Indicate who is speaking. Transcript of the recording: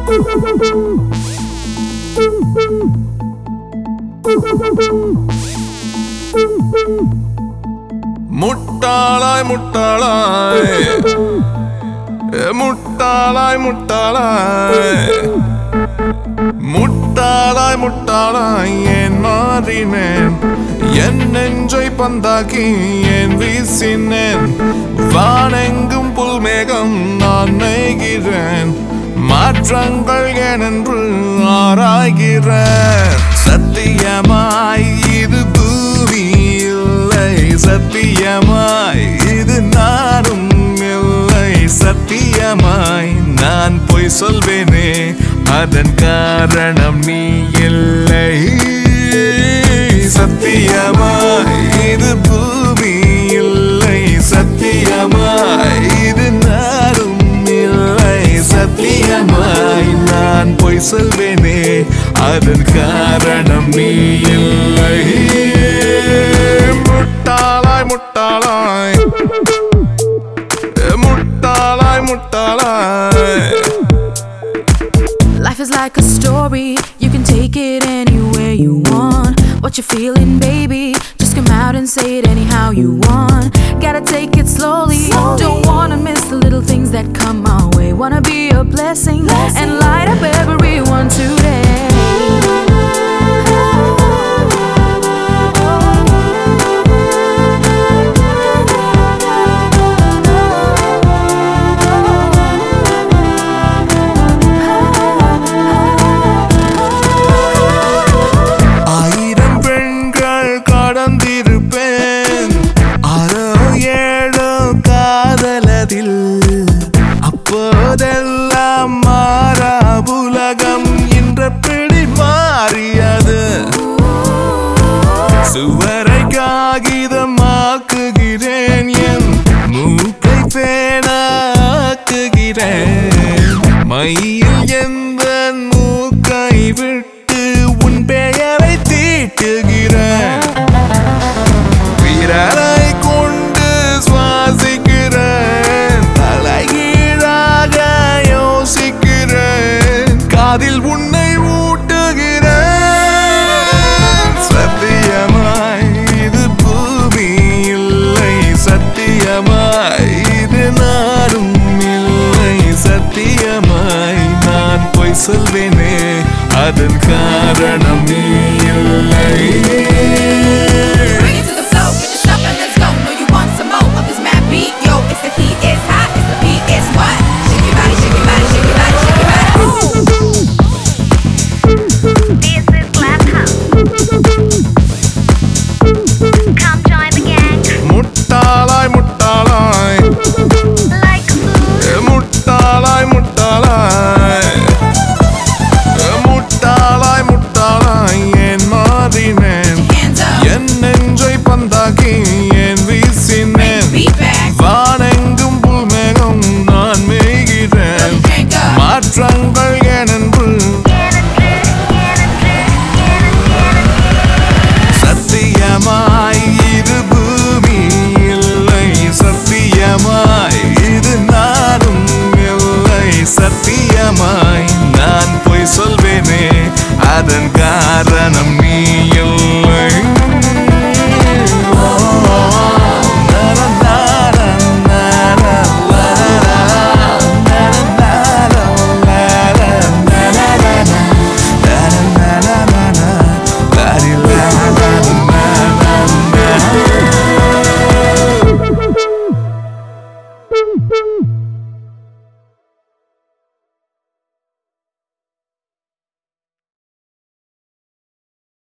Speaker 1: முட்டாளாய் முட்டாளாய் ஏ, முட்டாளாய் முட்டாளாய் முட்டாளாய் முட்டாளாய் ஏன் மாறினேன் என் நெஞ்சை பந்தாக்கி ஏன் வீசினேன் வானெங்கும் புல்மேகம் நான் நெய்கிறேன் மாற்றங்கள் ஏனென்று ஆராய்கிறேன் சத்தியமாய் இது பூமி இல்லை சத்தியமாய் இது நானும் இல்லை சத்தியமாய் நான் பொய் சொல்வேனே அதன் காரணம் நீ இல்லை சத்தியமாய் இது பூமி இல்லை சத்தியமாய் இது நானும் இல்லை சத்தியமாய் நான் பொய் சொல்வேனே அதன் காரணம் நீ இல்லை முட்டாளாய் முட்டாளாய் முட்டாளாய் முட்டாளாய்
Speaker 2: Life is like a story, you can take it anywhere you want. What you feeling, baby? Just come out and say it anyhow you want. Gotta take it slowly, don't wanna miss the little things that come our way. Wanna be a blessing, and light up everyone
Speaker 1: ஆயிரம் பெண்கள் கடந்திருப்பேன் ஆறோ ஏழோ காதலதில் அப்போதெல்லாம் மாறா உலகம் என்ற பிடி மாறியது சுவரை காகிதமாக்குகிறேன் என் மூக்கை பேனாக்குகிறேன் மையில் எந்த மூக்கை விட்டு உன் பெயரை தீட்டுகிறேன் விரலை கொண்டு சுவாசிக்கிறேன் தலைகீழாக யோசிக்கிறேன் காதில் உன்னை ஊட்டுகிறேன் சத்தியமாய் இது பூமி இல்லை சத்தியமாய் இது நாடும் இல்லை சத்தியமாய் நான் பொய் சொல்வேனே அதன் காரணம் நீ இல்லை